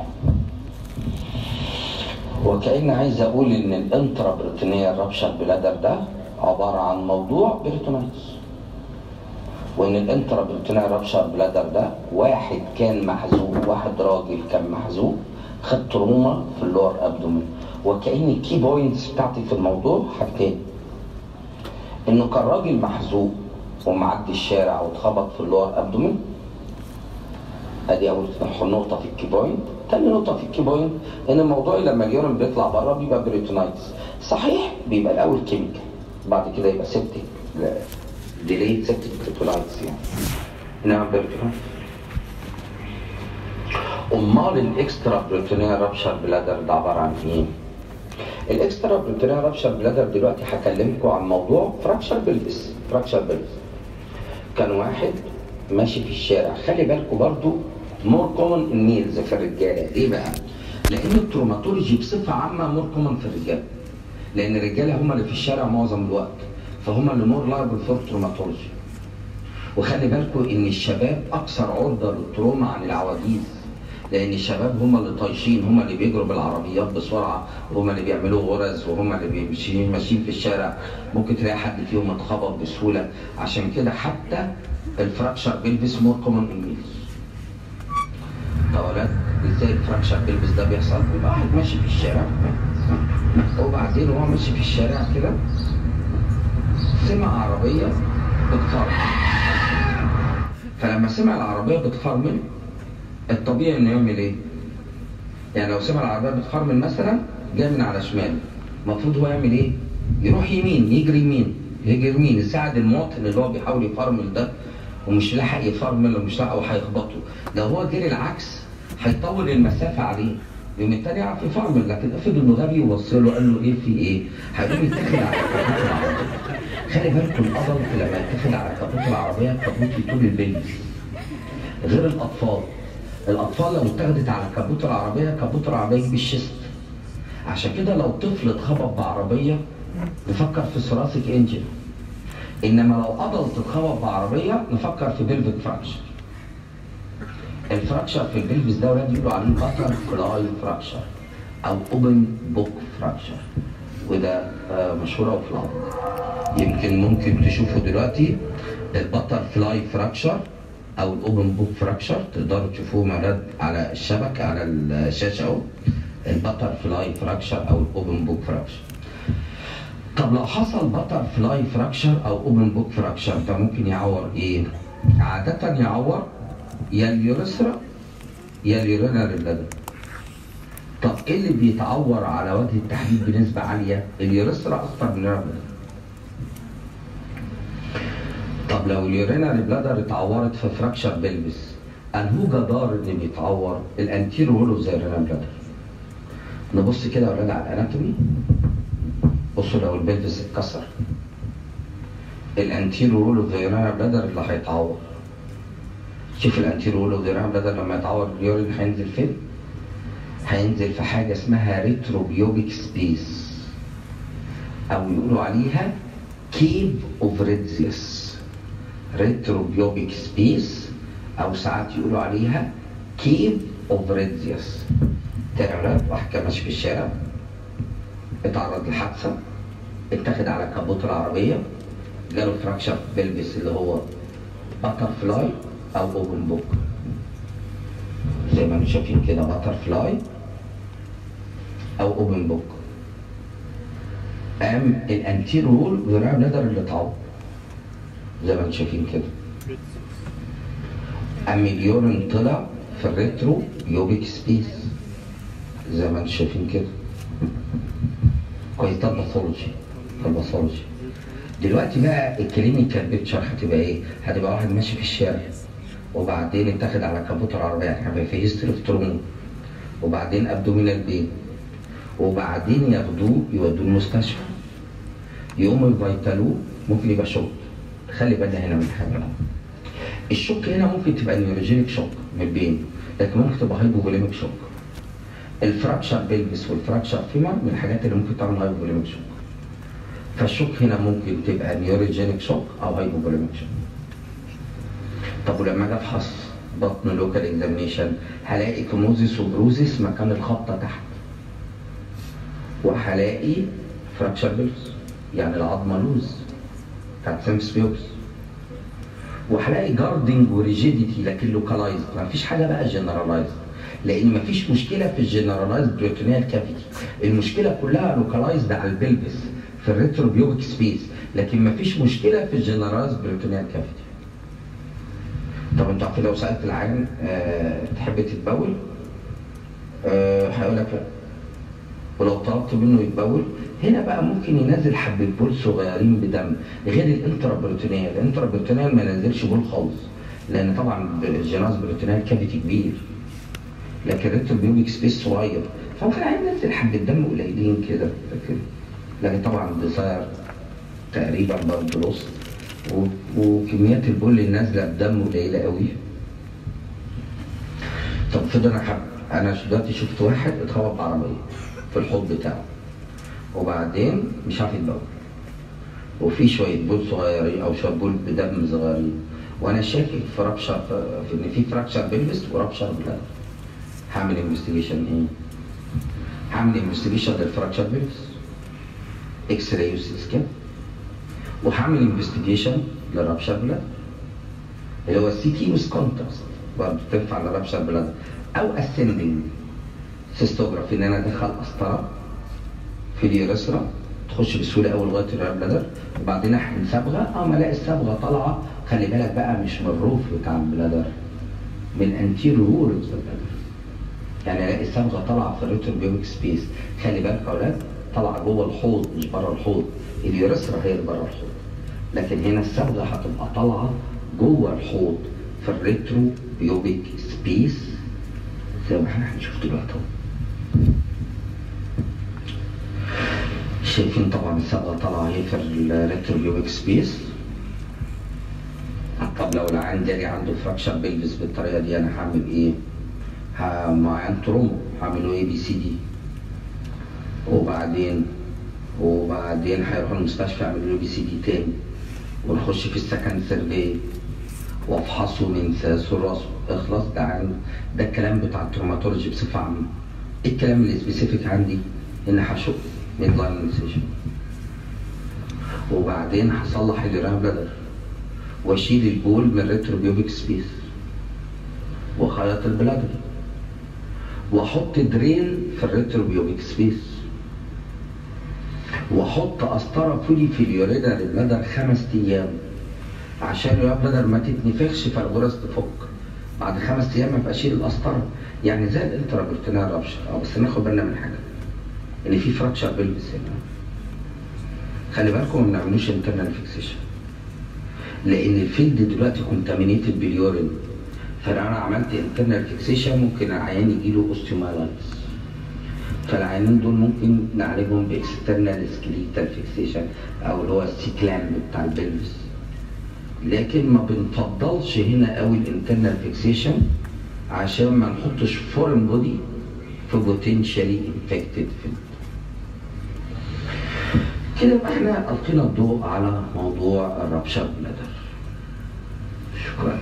وكأن عايز اقول ان الانترا بريتونيال رابشر بلادر ده عباره عن موضوع بريتونايتس وان الانترا بريتونيال رابشر بلادر ده واحد كان محزوق واحد راجل كان محزوق خد تروما في اللور ابدومين وكأن الكي بوينتس بتاعتي في الموضوع حاجتين انه كان راجل محزوق ومعدي الشارع واتخبط في اللور ابدومين ادي اول نقطه في الكي بوينت تاني نقطه في الكي بوينت ان الموضوع لما اليورين بيطلع بره بيبقى بريتونايتس صحيح بيبقى الاول كيميكال بعد كده يبقى سيبتيك ديليت سيبتيك بريتونايتس يعني انما بريتونايتس امال الاكسترا بريتونيال رابشر بلادر ده عباره عن ايه؟ الاكسترا بريتونيال رابشر بلادر دلوقتي هكلمكم عن موضوع فراكشر بلبس فراكشر بلبس كان واحد ماشي في الشارع خلي بالكم برضو مور كومن النيلز في الرجاله ليه بقى؟ لان التروماتولوجي بصفه عامه مور كومن في الرجاله لان الرجاله هم اللي في الشارع معظم الوقت فهم اللي مور لايبل فور تروماتولوجي وخلي بالكم ان الشباب اكثر عرضه للتروما عن العواجيز لان الشباب هم اللي طايشين هم اللي بيجروا بالعربيات بسرعه وهم اللي بيعملوا غرز وهم اللي ماشيين ماشيين في الشارع ممكن تلاقي حد فيهم اتخبط بسهوله عشان كده حتى الفراكشر بيلبس مور كومن انجليز طب ولاد ازاي الفراكشر بيلبس ده بيحصل؟ بيبقى واحد ماشي في الشارع وبعدين وهو ماشي في الشارع كده سمع عربيه بتفرمل فلما سمع العربيه بتفرمل الطبيعي انه يعمل ايه؟ يعني لو سمع العربيه بتفرمل مثلا جاي من على شمال المفروض هو يعمل ايه؟ يروح يمين يجري يمين يجري يمين يساعد المواطن اللي هو بيحاول يفرمل ده ومش لاحق يفرمل ومش لاحق وهيخبطه لو هو جري العكس هيطول المسافه عليه يوم التاني يعرف يفرمل لكن افرض انه غبي وبص له قال له ايه في ايه؟ هيقوم يتاخد على كابوت العربيه خلي بالكم الادلت لما يتاخد على كابوت العربيه الكابوت يطول البلبس غير الاطفال الاطفال لو اتاخدت على كابوت العربيه كابوت العربيه يجيب الشست عشان كده لو طفل اتخبط بعربيه نفكر في ثوراسيك انجن انما لو ادلت اتخبط بعربيه نفكر في بلفيك فراكشر الفراكشر في البلفس ده ولاد يقولوا عليه باتر فلاي فراكشر او اوبن بوك فراكشر وده آه، مشهور قوي في العظم يمكن ممكن تشوفوا دلوقتي الباتر فلاي فراكشر او الاوبن بوك فراكشر تقدروا تشوفوه مراد على الشبكه على الشاشه اهو الباتر فلاي فراكشر او الاوبن بوك فراكشر طب لو حصل باتر فلاي فراكشر او اوبن بوك فراكشر ده ممكن يعور ايه؟ عادة يعور يا اليوريثرا يا اليورينال بلادر طب ايه اللي بيتعور على وجه التحديد بنسبة عالية؟ اليوريثرا اكتر من اليورينال طب لو اليورينال بلادر اتعورت في فراكشر بلبس انهو جدار اللي بيتعور الانتيرو هولو زي اليورينال بلادر نبص كده يا ولاد على الاناتومي بصوا لو البلفس اتكسر الانتيرو رول اوف ذا يورينال بلادر اللي هيتعور شوف الانتيرو رول اوف ذا يورينال بلادر لما يتعور اليورين هينزل فين؟ هينزل في حاجه اسمها ريتروبيوبيك سبيس او يقولوا عليها كيب اوف ريدزيوس ريتروبيوبيك سبيس او ساعات يقولوا عليها كيب اوف ريدزيوس تاني واحد كان ماشي في الشارع اتعرض لحادثه اتاخد على كابوت العربيه جاله فراكشر بيلبس اللي هو باتر فلاي او اوبن بوك زي ما انتم شايفين كده باتر فلاي او اوبن بوك قام الانتير رول وذراع بلادر اللي اتعور زي ما انتم شايفين كده قام اليورين طلع في الريترو يوبيك سبيس زي ما انتم شايفين كده كويس ده الباثولوجي ده الباثولوجي دلوقتي بقى الكلينيكال بيكتشر هتبقى ايه؟ هتبقى واحد ماشي في الشارع وبعدين اتاخد على كابوت العربيه يعني في هيستوري في تروما وبعدين ابدومينال بين وبعدين ياخدوه يودوه المستشفى يقوموا يفيتالوه ممكن يبقى شوك خلي بالنا هنا من حاجه الشوك هنا ممكن تبقى نيوروجينيك شوك من البين لكن ممكن تبقى هايبوفوليميك شوك الفراكشر بيلفس والفراكشر فيما من الحاجات اللي ممكن تعمل هايبوفوليميك شوك فالشوك هنا ممكن تبقى نيوروجينيك شوك او هايبوفوليميك شوك طب ولما اجي افحص بطن لوكال اكزامينيشن هلاقي كنوزيس وبروزيس مكان الخبطه تحت وهلاقي فراكشر بيلفس يعني العظمه لوز بتاعت سيمس بيوبس وهلاقي جاردنج وريجيديتي لكن لوكالايزد ما فيش حاجه بقى جنرالايزد لان ما فيش مشكله في الجنرالايزد بريتونيال كافيتي المشكله كلها لوكالايزد على البلبس في الريتروبيوبيك سبيس لكن ما فيش مشكله في الجنرالايزد بريتونيال كافيتي طب انتوا عارفين لو سالت العيان أه تحب تتبول أه هيقول لك لا ولو طلبت منه يتبول هنا بقى ممكن ينزل حبة بول صغيرين بدم غير الانترا بروتينيال الانترا بروتينيال ما ينزلش بول خالص لان طبعا الجناز بروتينيال كافيتي كبير لكن الريتر بيوبيك سبيس صغير فممكن ينزل حبة دم قليلين كده لكن لكن طبعا ديزاير تقريبا برضه نص و- وكميات البول اللي نازله بدم قليله قوي طب فضل انا حب انا دلوقتي شفت واحد اتخبط بعربيه في الحوض بتاعه وبعدين مش عارف يتبول وفي شويه بول صغيرين او شويه بول بدم صغيرين وانا شاكك في رابشر في ان في فراكشر بلبس ورابشر بلاد هعمل انفستيجيشن ايه؟ هعمل انفستيجيشن للفراكشر بلبس اكس راي وسي سكان وهعمل انفستيجيشن للرابشر بلاد اللي هو السي تي ويز كونتراست برضه تنفع للرابشر بلاد او اسندنج سيستوجرافي ان انا ادخل قسطره في اليوريثرا تخش بسهوله قوي لغايه الريال بلادر وبعدين احقن صبغه اه ما الاقي الصبغه طالعه خلي بالك بقى مش من الروف بتاع البلادر من انتير وول البلادر يعني الاقي الصبغه طالعه في الريتر بيوبيك سبيس خلي بالك يا اولاد طالعه جوه الحوض مش بره الحوض اليوريثرا هي اللي بره الحوض لكن هنا الصبغه هتبقى طالعه جوه الحوض في الريترو بيوبيك سبيس زي ما احنا هنشوف دلوقتي اهو شايفين طبعا الصبغه طالعه اهي في الريترو بيوبيك سبيس طب لو العيان جالي عنده فراكشر بيلفس بالطريقه دي انا هعمل ايه؟ ه- مع عيان ترومبو هعمله اي بي سي دي وبعدين وبعدين هيروحوا المستشفى يعملوا له بي سي دي تاني ونخش في السكند سيرفي وافحصه من ساسه راسه اخلص ده عن ده الكلام بتاع التروماتولوجي بصفه عامه ايه الكلام اللي سبيسيفيك عندي ان هشق ميد لاين انسيشن وبعدين هصلح اليوران بلادر واشيل البول من الريتروبيوبيك سبيس وخيط البلادر واحط درين في الريتروبيوبيك سبيس واحط قسطره فولي في اليوريدا للبلادر خمس ايام عشان اليوريدا بلادر ما تتنفخش فالغرز تفك بعد خمس ايام ابقى اشيل القسطره يعني زي الانترابرتينال رابشر اه بس ناخد بالنا من حاجه ان في فراكشر بيلبس هنا خلي بالكم ما بنعملوش انترنال فيكسيشن لان الفيلد دلوقتي كونتامينيتد باليورين فلو انا عملت انترنال فيكسيشن ممكن العيان يجي له اوستيومايلايتس فالعيانين دول ممكن نعالجهم باكسترنال سكليتال فيكسيشن او اللي هو السيكلام بتاع البلفس لكن ما بنفضلش هنا قوي الانترنال فيكسيشن عشان ما نحطش فورن بودي في بوتنشالي انفكتد فيلد كده يبقى احنا القينا الضوء على موضوع الرابشر بلادر شكرا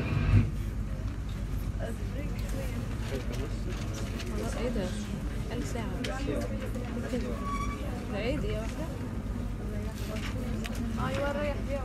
خلاص ايه ده؟ ألف ساعة كده ده ايه دي واحدة؟ ايوه ريح بيها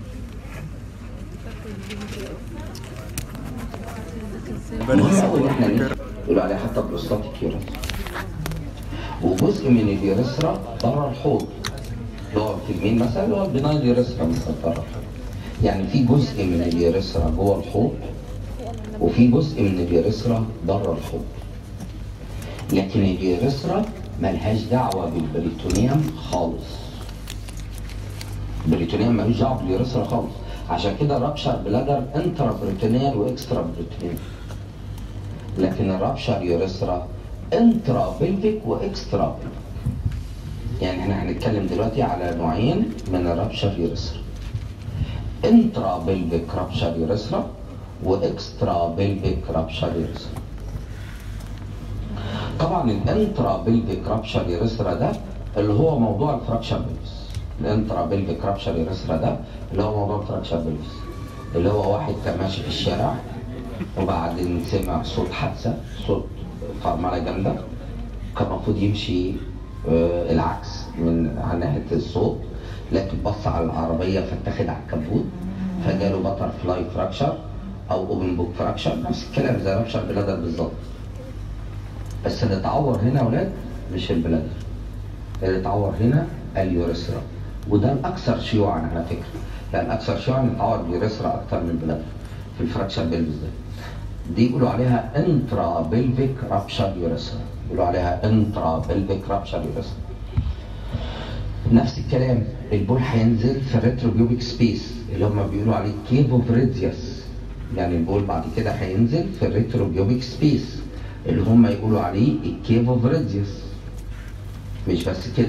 مهم قوي ان احنا نيجي يقولوا عليها حتى بروستاتيك يورس وجزء من اليوريثرا بره الحوض اللي هو في المين مثلا اللي هو البنايل يوريثرا مثلا بره الحوض يعني في جزء من اليوريثرا جوه الحوض وفي جزء من اليوريثرا بره الحوض لكن اليوريثرا ملهاش دعوه بالبريتونيوم خالص البريتونيوم ملوش دعوه باليوريثرا خالص عشان كده رابشر بلادر انترا بريتونيال واكسترا بريتونيال لكن الرابشر يوريثرا انترا بلفيك واكسترا بلفيك يعني احنا هنتكلم دلوقتي على نوعين من الرابشر يوريثرا انترا بلفيك رابشر يوريثرا واكسترا بلفيك رابشر يوريثرا طبعا الانترا بلفيك رابشر يوريثرا ده اللي هو موضوع الفراكشر بلفس الانترا بلفيك رابشر يوريثرا ده اللي هو موضوع الفراكشر بلفس اللي هو واحد كان ماشي في الشارع وبعدين سمع صوت حادثه صوت فرمله جامده كان المفروض يمشي آه، العكس من على ناحيه الصوت لكن بص على العربيه فاتخذ على الكبوت فجاله باتر فلاي فراكشر او اوبن بوك فراكشر نفس الكلام زي رابشر بلادر بالظبط بس اللي اتعور هنا يا ولاد مش البلادر اللي اتعور هنا اليوريثرا وده الاكثر شيوعا على فكره يعني الاكثر شيوعا يتعور اليوريثرا اكتر من البلادر في الفراكشر بيلفز ده دي يقولوا عليها انترا بلفيك رابشر يوريثرا يقولوا عليها انترا بلفيك رابشر يوريثرا نفس الكلام البول هينزل في الريتروبيوبيك سبيس اللي هم بيقولوا عليه كيف اوف ريديوس يعني البول بعد كده هينزل في الريتروبيوبيك سبيس اللي هم يقولوا عليه الكيف اوف ريديوس مش بس كده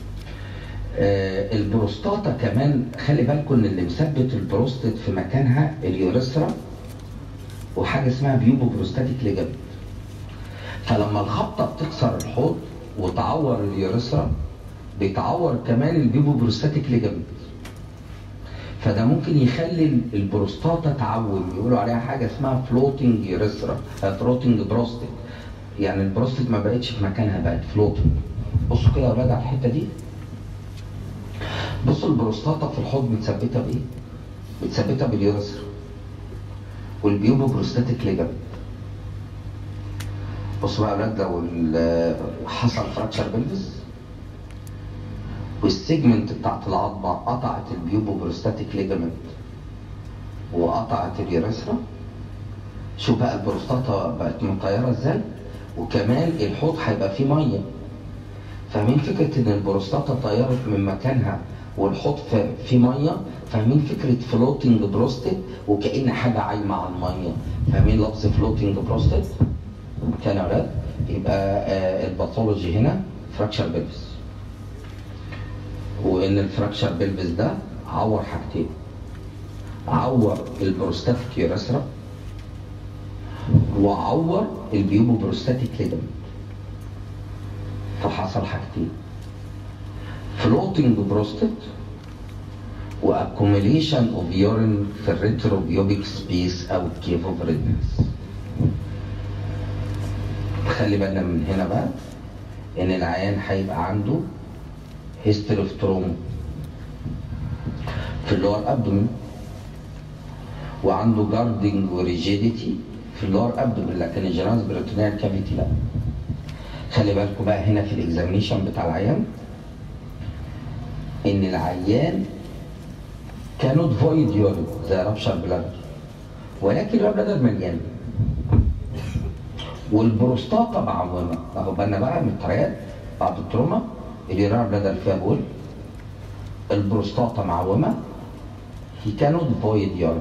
آه البروستاتا كمان خلي بالكم ان اللي مثبت البروستات في مكانها اليوريثرا وحاجه اسمها بيوبو بروستاتيك ليجامنت فلما الخبطه بتكسر الحوض وتعور اليوريثرا بتعور كمان البيبو بروستاتيك ليجامنت فده ممكن يخلي البروستاتا تعوم يقولوا عليها حاجه اسمها فلوتنج يوريثرا فلوتنج بروستات يعني البروستات ما بقتش في مكانها بقت فلوتنج بصوا كده يا اولاد على الحته دي بصوا البروستاتا في الحوض متثبته بايه؟ متثبته باليوريثرا والبيوبو بروستاتيك ليجامنت بصوا بقى يا اولاد لو ال- حصل فراكشر بلفس والسيجمنت بتاعت العظمه قطعت البيوبو بروستاتيك ليجامنت وقطعت اليوريثرا شوف بقى البروستاتا بقت مطيره ازاي وكمان الحوض هيبقى فيه ميه فاهمين فكره ان البروستاتا طيرت من مكانها والحوض في- فيه ميه فاهمين فكره فلوتنج بروستات وكأن حاجه عايمه على الميه فاهمين لفظ فلوتنج بروستات كان يا اولاد يبقى آه الباثولوجي هنا فراكشر بلفس وان الفراكشر بلفس ده عور حاجتين عور البروستاتيك يوريثرا وعور البيوبو بروستاتيك ليجامنت فحصل حاجتين فلوتنج بروستات واكوميليشن اوف يورين في الريتروبيوبيك سبيس او كيف اوف ريدنس خلي بالنا من هنا بقى ان العيان هيبقى عنده هيستوري اوف تروما في اللور ابدومين وعنده جاردنج وريجيديتي في اللور ابدومين لكن الجيرانس بريتونيال كافيتي لا خلي بالكم بقى هنا في الاكزامينيشن بتاع العيان ان العيان كانوت فويد يورين زي رابشر بلادر ولكن البلادر مليان والبروستاتا معومه اهو بالنا بقى من الطريقات بعد التروما اليورين بلادر فيها بول البروستاتا معومه هي كانوت فويد يورين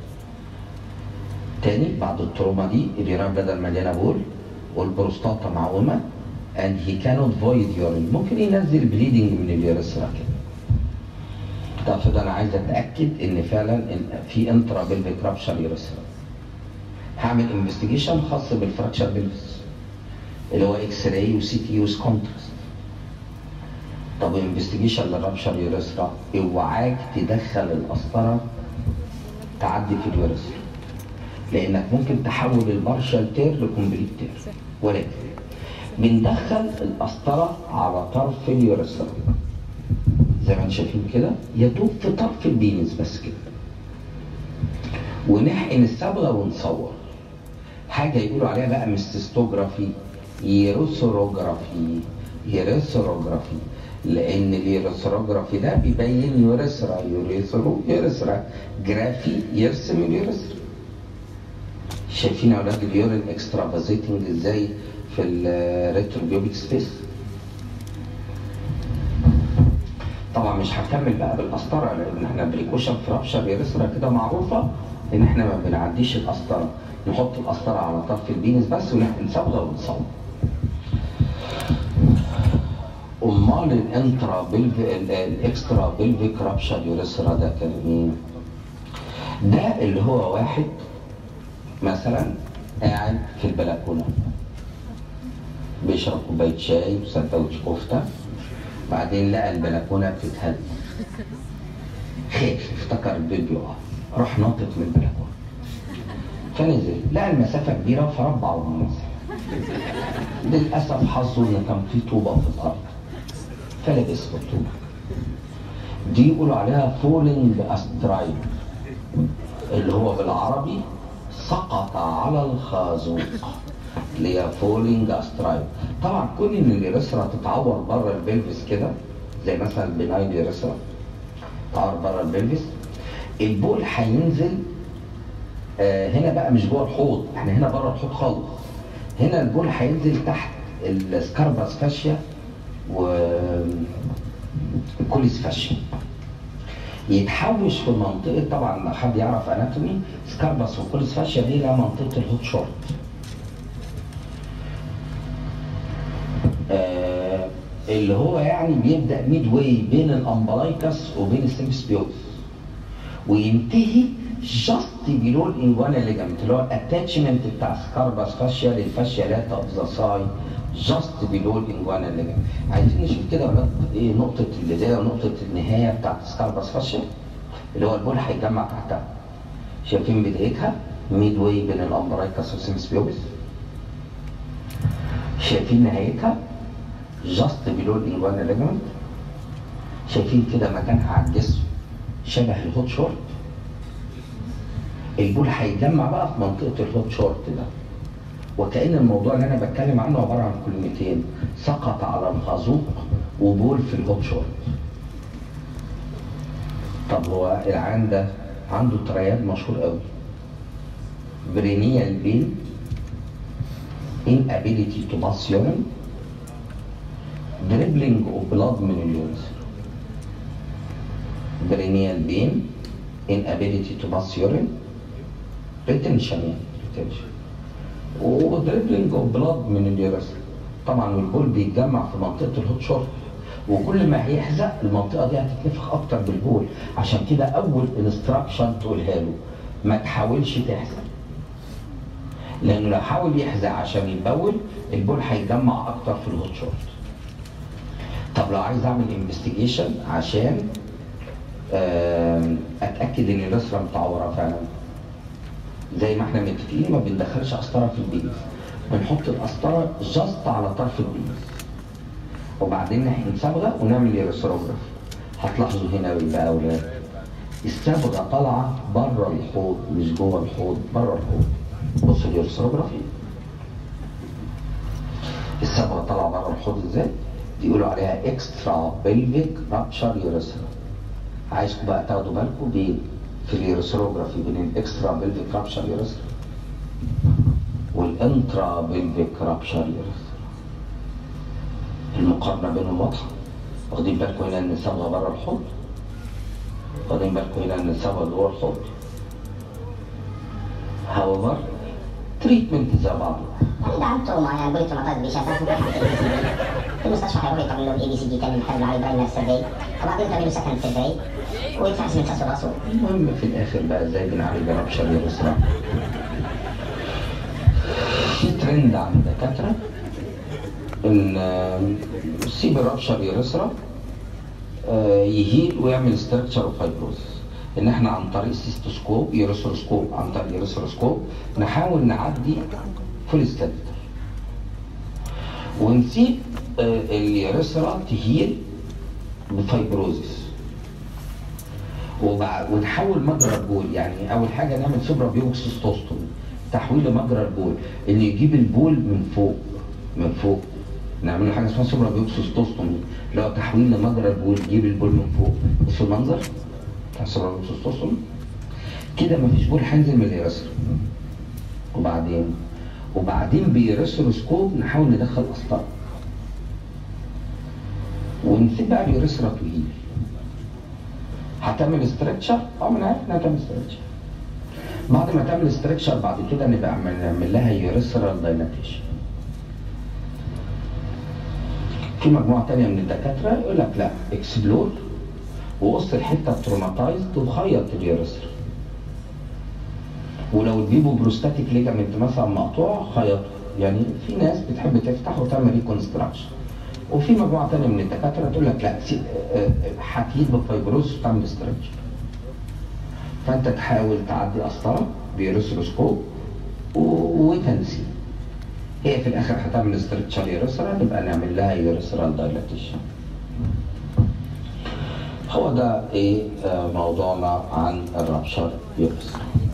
تاني بعد التروما دي اليورين بلادر مليانه بول والبروستاتا معومه and he cannot void urine ممكن ينزل بليدنج من اليوريثرا كده طب فده انا عايز اتاكد ان فعلا إن في انترا بلفيك رابشر يوريثرا هعمل انفستيجيشن خاص بالفراكشر بلفس اللي هو اكس راي وسي تي وس كونتراست طب انفستيجيشن للرابشر يوريثرا اوعاك تدخل القسطره تعدي في اليوريثرا لانك ممكن تحول البارشال تير لكومبليت تير صح. ولكن بندخل القسطره على طرف اليوريثرا زي ما انتم شايفين كده يدوب في طرف البينس بس كده ونحقن الصبغه ونصور حاجه يقولوا عليها بقى مستستوجرافي يروسوروجرافي يوريثروجرافي لان اليوريثروجرافي ده بيبين يوريثرا يوريثرو يوريثرا جرافي يرسم اليوريثرا شايفين يا اولاد اليورين اكسترافازيتنج ازاي في الريتروبيوبيك سبيس طبعا مش هكمل بقى بالقسطره لان احنا بريكوشن في رابشر يوريثرا كده معروفه ان احنا ما بنعديش القسطره نحط القسطره على طرف البينس بس ونحقن صبغه ونصوم امال الانترا بلف الاكسترا بلفيك رابشر يوريثرا ده كان ايه؟ ده اللي هو واحد مثلا قاعد في البلكونه بيشرب كوبايه شاي وسندوتش كفته بعدين لقى البلكونه بتتهد خاف افتكر البيت بيقع راح ناطط من البلكونه فنزل لقى المسافه كبيره فربع ونزل للاسف حظه ان كان في طوبه في الارض فلبس في الطوبه دي يقولوا عليها فولينج استرايد اللي هو بالعربي سقط على الخازوق اللي هي فولينج استرايد طبعا كون ان اليوريثرا تتعور بره البلفس كده زي مثلا البناين يوريثرا تتعور بره البلفس البول هينزل آه هنا بقى مش جوه الحوض احنا هنا بره الحوض خالص هنا البول هينزل تحت السكارباس فاشيا و الكوليس فاشيا يتحوش في منطقه طبعا لو حد يعرف اناتومي سكارباس وكوليس فاشيا دي لها منطقه الهوت شورت آه اللي هو يعني بيبدا ميد واي بين الامبلايكس وبين السيمسبيوس وينتهي جاست بيلو الانجوانا ليجامنت اللي هو الاتاتشمنت بتاع سكارباس فاشيا للفاشيا لاتا اوف ذا ساي جاست بيلو الانجوانا ليجامنت عايزين نشوف كده ولا ايه نقطه البدايه ونقطه النهايه بتاعت سكارباس فاشيا اللي هو البول هيتجمع تحتها شايفين بدايتها ميد واي بين الامبلايكس والسيمسبيوس شايفين نهايتها جاست بيلو الانجوانا ليجمنت شايفين كده مكانها على الجسم شبه الهوت شورت البول هيتجمع بقى في منطقه الهوت شورت ده وكأن الموضوع اللي انا بتكلم عنه عباره عن كلمتين سقط على الخازوق وبول في الهوت شورت طب هو العين ده عنده ترياد مشهور قوي برينيال بين inability to pass urine dribbling of blood من اليوريثرا perineal pain inability to pass urine retention يعني retention ودريبلينج اوف بلاد من اليوريثرا طبعا والبول بيتجمع في منطقه الهوت شورت وكل ما هيحزق المنطقه دي هتتنفخ اكتر بالبول عشان كده اول انستراكشن تقولها له ما تحاولش تحزق لانه لو حاول يحزق عشان يبول البول هيتجمع اكتر في الهوت شورت طب لو عايز اعمل انفستيجيشن عشان اتاكد ان الرسره متعوره فعلا زي ما احنا متفقين ما بندخلش قسطره في البينس بنحط القسطره جاست على طرف البينس وبعدين نحقن صبغه ونعمل يوريثروجراف هتلاحظوا هنا بقى يا اولاد الصبغه طالعه بره الحوض مش جوه الحوض بره الحوض بص اليوريثروجرافي الصبغه طالعه بره الحوض ازاي؟ دي يقولوا عليها اكسترا بلفيك رابشر يوريثرا عايزكم بقى تاخدوا بالكم بين في اليوريثروجرافي بين الاكسترا بلفيك رابشر يوريثرا والانترا بلفيك رابشر يوريثرا المقارنه بينهم واضحه واخدين بالكم هنا ان الصبغه بره الحوض واخدين بالكم هنا ان الصبغه جوه الحوض however تريتمنت زي بعض ده عن تروما يعني بولي تروماتايز بيشافها في في المستشفى هيروحوا يطمنوا له الاي بي سي جي تاني محتاج عليه برايمري سيرفي وبعدين تعملوا سكند سيرفي ويتفحص من كسر راسه المهم في الاخر بقى ازاي بنعالج رابشر يوريثرا في ترند عند الدكاتره ان السيب رابشر يوريثرا يهيل ويعمل ستراكشر اوف فايبروسس ان احنا عن طريق سيستوسكوب يوريثروسكوب عن طريق يوريثروسكوب نحاول نعدي فول ستاتر ونسيب آه، اليوريثرا تهيل بفايبروزس وبع- ونحول مجرى البول يعني اول حاجه نعمل سوبرا بيوكسيستوستومي تحويل مجرى البول اللي يجيب البول من فوق من فوق نعمل له حاجه اسمها سوبرا بيوكسيستوستومي اللي هو تحويل لمجرى البول يجيب البول من فوق بصوا المنظر بتاع سوبرا بيوكسيستوستومي كده مفيش بول هينزل من اليوريثرا وبعدين وبعدين بيرسروسكوب نحاول ندخل قسطره ونسيب بقى اليوريثرا تهيل هتعمل استرتشر اه ما انا عارف انها هتعمل استرتشر بعد ما تعمل استرتشر بعد كده نبقى عمل- نعمل لها يوريثرال دايلاتيشن في مجموعه تانية من الدكاتره يقول لك لا اكسبلور وقص الحته التروماتايزد وخيط اليوريثرا ولو تجيبوا بروستاتيك ليجامنت مثلا مقطوع خيطه يعني في ناس بتحب تفتح وتعمل ريكونستراكشن وفي مجموعه تانية من الدكاتره تقول لك لا سي- آه، آه، هتجيب بالفايبروز وتعمل ستريتش فانت تحاول تعدي قسطره بيوريثروسكوب و- وتنسي هي في الاخر هتعمل ستريتشر يوريثرا نبقى نعمل لها يوريثرال دايلاتيشن هو ده ايه آه، موضوعنا عن الرابشر يوريثرا